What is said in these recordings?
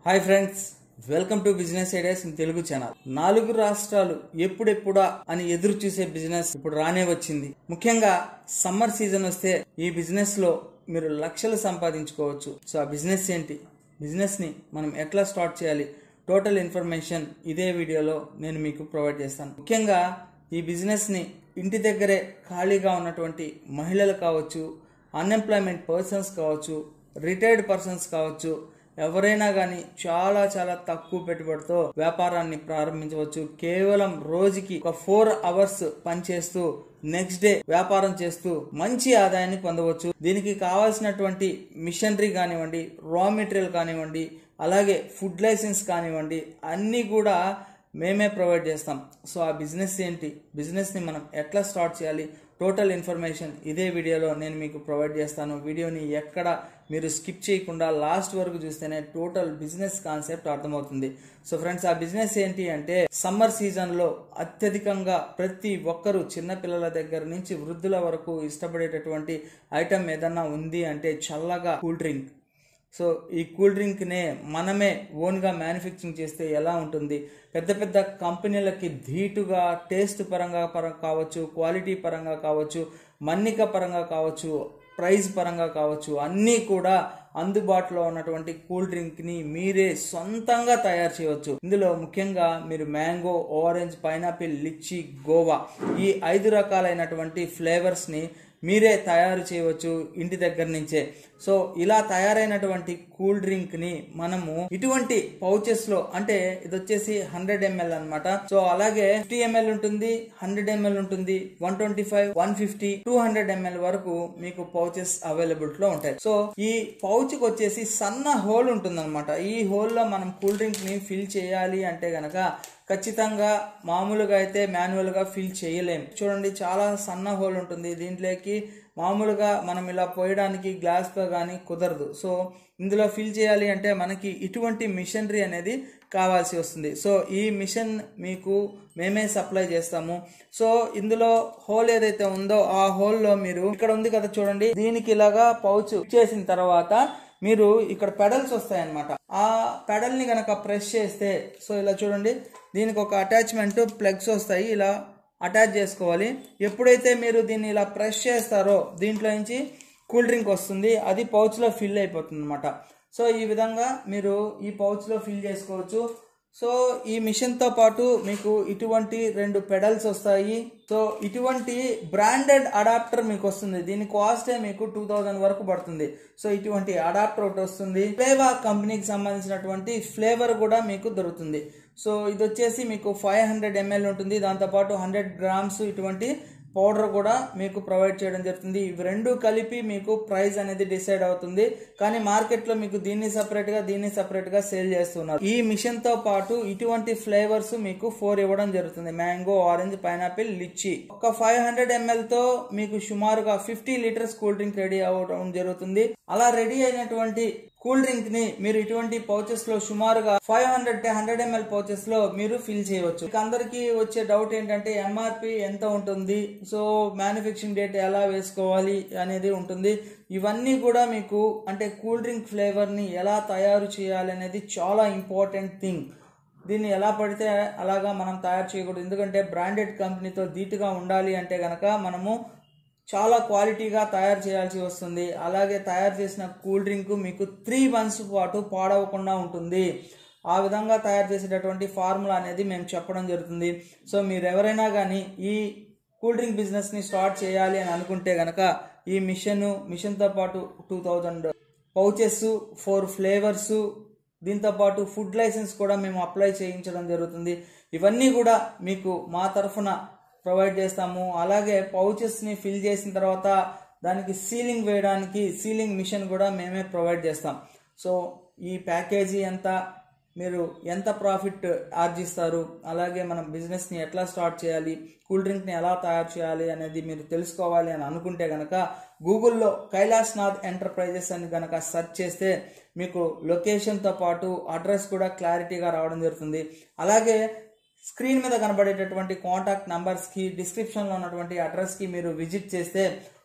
hi friends welcome to business ideas in Telugu channel నాలుగు రాష్ట్రాలు ఎప్పుడెప్పుడా అని ఎదురు చూసే బిజినెస్ ఇప్పుడు రానే వచ్చింది ముఖ్యంగా సమ్మర్ సీజన్ వస్తే ఈ బిజినెస్ లో మీరు లక్షలు సంపాదించుకోవచ్చు సో ఆ బిజినెస్ ఏంటి బిజినెస్ ని మనం ఎట్లా స్టార్ట్ చేయాలి టోటల్ ఇన్ఫర్మేషన్ ఇదే వీడియోలో నేను మీకు ప్రొవైడ్ చేస్తాను ముఖ్యంగా ఈ బిజినెస్ ని ఇంటి దగ్గరే ఖాళీగా ఉన్నటువంటి మహిళలు కావచ్చు అన్ఎంప్లాయ్మెంట్ పర్సన్స్ కావచ్చు రిటైర్డ్ పర్సన్స్ కావచ్చు ఎవరైనా కానీ చాలా చాలా తక్కువ పెట్టుబడితో వ్యాపారాన్ని ప్రారంభించవచ్చు కేవలం రోజుకి ఒక ఫోర్ అవర్స్ పనిచేస్తూ నెక్స్ట్ డే వ్యాపారం చేస్తూ మంచి ఆదాయాన్ని పొందవచ్చు దీనికి కావాల్సినటువంటి మిషనరీ కానివ్వండి రా మెటీరియల్ కానివ్వండి అలాగే ఫుడ్ లైసెన్స్ కానివ్వండి అన్నీ కూడా మేమే ప్రొవైడ్ చేస్తాం సో ఆ బిజినెస్ ఏంటి బిజినెస్ని మనం ఎట్లా స్టార్ట్ చేయాలి టోటల్ ఇన్ఫర్మేషన్ ఇదే వీడియోలో నేను మీకు ప్రొవైడ్ చేస్తాను వీడియోని ఎక్కడ మీరు స్కిప్ చేయకుండా లాస్ట్ వరకు చూస్తేనే టోటల్ బిజినెస్ కాన్సెప్ట్ అర్థమవుతుంది సో ఫ్రెండ్స్ ఆ బిజినెస్ ఏంటి అంటే సమ్మర్ సీజన్లో అత్యధికంగా ప్రతి ఒక్కరూ చిన్నపిల్లల దగ్గర నుంచి వృద్ధుల వరకు ఇష్టపడేటటువంటి ఐటమ్ ఏదన్నా ఉంది అంటే చల్లగా కూల్ డ్రింక్ సో ఈ కూల్ డ్రింక్నే మనమే ఓన్గా మ్యానుఫ్యాక్చరింగ్ చేస్తే ఎలా ఉంటుంది పెద్ద పెద్ద కంపెనీలకి ధీటుగా టేస్ట్ పరంగా పరం కావచ్చు క్వాలిటీ పరంగా కావచ్చు మన్నిక పరంగా కావచ్చు ప్రైస్ పరంగా కావచ్చు అన్నీ కూడా అందుబాటులో ఉన్నటువంటి కూల్ డ్రింక్ని మీరే సొంతంగా తయారు చేయవచ్చు ఇందులో ముఖ్యంగా మీరు mango orange pineapple lychee guava ఈ ఐదు రకాలైనటువంటి ఫ్లేవర్స్ని మీరే తయారు చేయవచ్చు ఇంటి దగ్గర నుంచే సో ఇలా తయారైనటువంటి కూల్ డ్రింక్ ని మనము ఇటువంటి పౌచెస్ లో అంటే ఇది వచ్చేసి హండ్రెడ్ ఎంఎల్ అనమాట సో అలాగే ఫిఫ్టీ ఎంఎల్ ఉంటుంది హండ్రెడ్ ఎంఎల్ ఉంటుంది one twenty five one fifty two hundred ML వరకు మీకు పౌచెస్ అవైలబుల్ లో ఉంటాయి సో ఈ పౌచ్ కి వచ్చేసి సన్న హోల్ ఉంటుంది అనమాట ఈ హోల్ లో మనం కూల్ డ్రింక్ ని ఫిల్ చేయాలి అంటే గనక ఖచ్చితంగా మామూలుగా అయితే మాన్యువల్ గా ఫిల్ చేయలేం చూడండి చాలా సన్న హోల్ ఉంటుంది దీంట్లోకి మామూలుగా మనం ఇలా పోయడానికి గ్లాస్తో కానీ కుదరదు సో ఇందులో ఫిల్ చేయాలి అంటే మనకి ఇటువంటి మిషనరీ అనేది కావాల్సి వస్తుంది సో ఈ మిషన్ మీకు మేమే సప్లై చేస్తాము సో ఇందులో హోల్ ఏదైతే ఉందో ఆ హోల్లో మీరు ఇక్కడ ఉంది కదా చూడండి దీనికి ఇలాగా పౌచ్ చేసిన తర్వాత మీరు ఇక్కడ పెడల్స్ వస్తాయన్నమాట ఆ పెడల్ ని గనక ప్రెస్ చేస్తే సో ఇలా చూడండి దీనికి ఒక అటాచ్మెంట్ ప్లగ్స్ వస్తాయి ఇలా అటాచ్ చేసుకోవాలి ఎప్పుడైతే మీరు దీన్ని ఇలా ప్రెస్ చేస్తారో దీంట్లో నుంచి కూల్ డ్రింక్ వస్తుంది అది పౌచ్లో ఫిల్ అయిపోతుంది అనమాట సో ఈ విధంగా మీరు ఈ పౌచ్లో ఫిల్ చేసుకోవచ్చు సో ఈ మిషన్తో పాటు మీకు ఇటువంటి రెండు పెడల్స్ వస్తాయి సో ఇటువంటి బ్రాండెడ్ అడాప్టర్ మీకు వస్తుంది దీని కాస్టే మీకు టూ థౌజండ్ వరకు పడుతుంది సో ఇటువంటి అడాప్టర్ ఒకటి వస్తుంది ఫ్లేవా కంపెనీకి సంబంధించినటువంటి ఫ్లేవర్ కూడా మీకు దొరుకుతుంది సో ఇది వచ్చేసి మీకు ఫైవ్ హండ్రెడ్ ఎంఎల్ ఉంటుంది దాంతోపాటు హండ్రెడ్ గ్రామ్స్ ఇటువంటి పౌడర్ కూడా మీకు ప్రొవైడ్ చేయడం జరుగుతుంది ఇవి రెండు కలిపి మీకు ప్రైస్ అనేది డిసైడ్ అవుతుంది కానీ మార్కెట్లో మీకు దీన్ని సపరేట్గా దీన్ని సపరేట్గా సేల్ చేస్తున్నారు ఈ మిషన్తో పాటు ఇటువంటి ఫ్లేవర్స్ మీకు ఫోర్ ఇవ్వడం జరుగుతుంది మ్యాంగో ఆరెంజ్ పైనాపిల్ లిచ్చి ఒక ఫైవ్ హండ్రెడ్ ఎంఎల్తో మీకు సుమారుగా fifty litres cool drink ready అవ్వడం జరుగుతుంది అలా రెడీ అయినటువంటి కూల్ డ్రింక్ ని మీరు ఇటువంటి పౌచెస్ లో సుమారుగా five hundred hundred ML pouches లో మీరు ఫిల్ చేయవచ్చు అందరికి వచ్చే డౌట్ ఏంటంటే ఎంఆర్పి ఎంత ఉంటుంది సో మ్యానుఫ్యాక్చరింగ్ డేట్ ఎలా వేసుకోవాలి అనేది ఉంటుంది ఇవన్నీ కూడా మీకు అంటే కూల్ డ్రింక్ ఫ్లేవర్ ని ఎలా తయారు చేయాలి అనేది చాలా ఇంపార్టెంట్ థింగ్ దీన్ని ఎలా పడితే అలాగా మనం తయారు చేయకూడదు ఎందుకంటే బ్రాండెడ్ కంపెనీతో ధీటుగా ఉండాలి అంటే గనక మనము చాలా క్వాలిటీగా తయారు చేయాల్సి వస్తుంది అలాగే తయారు చేసిన కూల్ డ్రింక్ మీకు త్రీ మంత్స్ పాటు పాడవకుండా ఉంటుంది ఆ విధంగా తయారు చేసేటటువంటి ఫార్ములా అనేది మేము చెప్పడం జరుగుతుంది సో మీరు ఎవరైనా కానీ ఈ కూల్ డ్రింక్ బిజినెస్ని స్టార్ట్ చేయాలి అని అనుకుంటే గనక ఈ మిషన్ మిషన్తో పాటు two thousand pouches four flavours దీంతో పాటు ఫుడ్ లైసెన్స్ కూడా మేము అప్లై చేయించడం జరుగుతుంది ఇవన్నీ కూడా మీకు మా తరఫున ప్రొవైడ్ చేస్తాము అలాగే పౌచెస్ని ఫిల్ చేసిన తర్వాత దానికి సీలింగ్ వేయడానికి సీలింగ్ మిషన్ కూడా మేమే ప్రొవైడ్ చేస్తాం సో ఈ ప్యాకేజీ ఎంత మీరు ఎంత ప్రాఫిట్ ఆర్జిస్తారు అలాగే మనం బిజినెస్ని ఎట్లా స్టార్ట్ చేయాలి కూల్ డ్రింక్ని ఎలా తయారు చేయాలి అనేది మీరు తెలుసుకోవాలి అని అనుకుంటే కనుక గూగుల్లో కైలాస్ నాథ్ ఎంటర్ప్రైజెస్ అని కనుక సెర్చ్ చేస్తే మీకు లొకేషన్తో పాటు అడ్రస్ కూడా క్లారిటీగా రావడం జరుగుతుంది అలాగే స్క్రీన్ మీద కనబడేటటువంటి కాంటాక్ట్ నంబర్స్కి డిస్క్రిప్షన్లో ఉన్నటువంటి అడ్రస్కి మీరు విజిట్ చేస్తే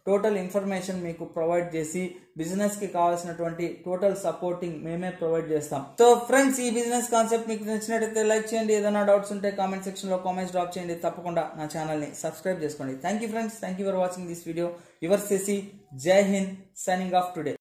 టోటల్ ఇన్ఫర్మేషన్ మీకు ప్రొవైడ్ చేసి బిజినెస్ కి కావాల్సినటువంటి టోటల్ సపోర్టింగ్ మేమే ప్రొవైడ్ చేస్తాం సో ఫ్రెండ్స్ ఈ బిజినెస్ కాన్సెప్ట్ మీకు నచ్చినట్టయితే లైక్ చేయండి ఏదైనా డౌట్స్ ఉంటే కామెంట్ సెక్షన్ లో కామెంట్స్ డ్రాప్ చేయండి తప్పకుండా నా ఛానల్ ని సబ్స్క్రైబ్ చేసుకోండి thank you friends thank you for watching this video your సెసి Jai Hind signing off today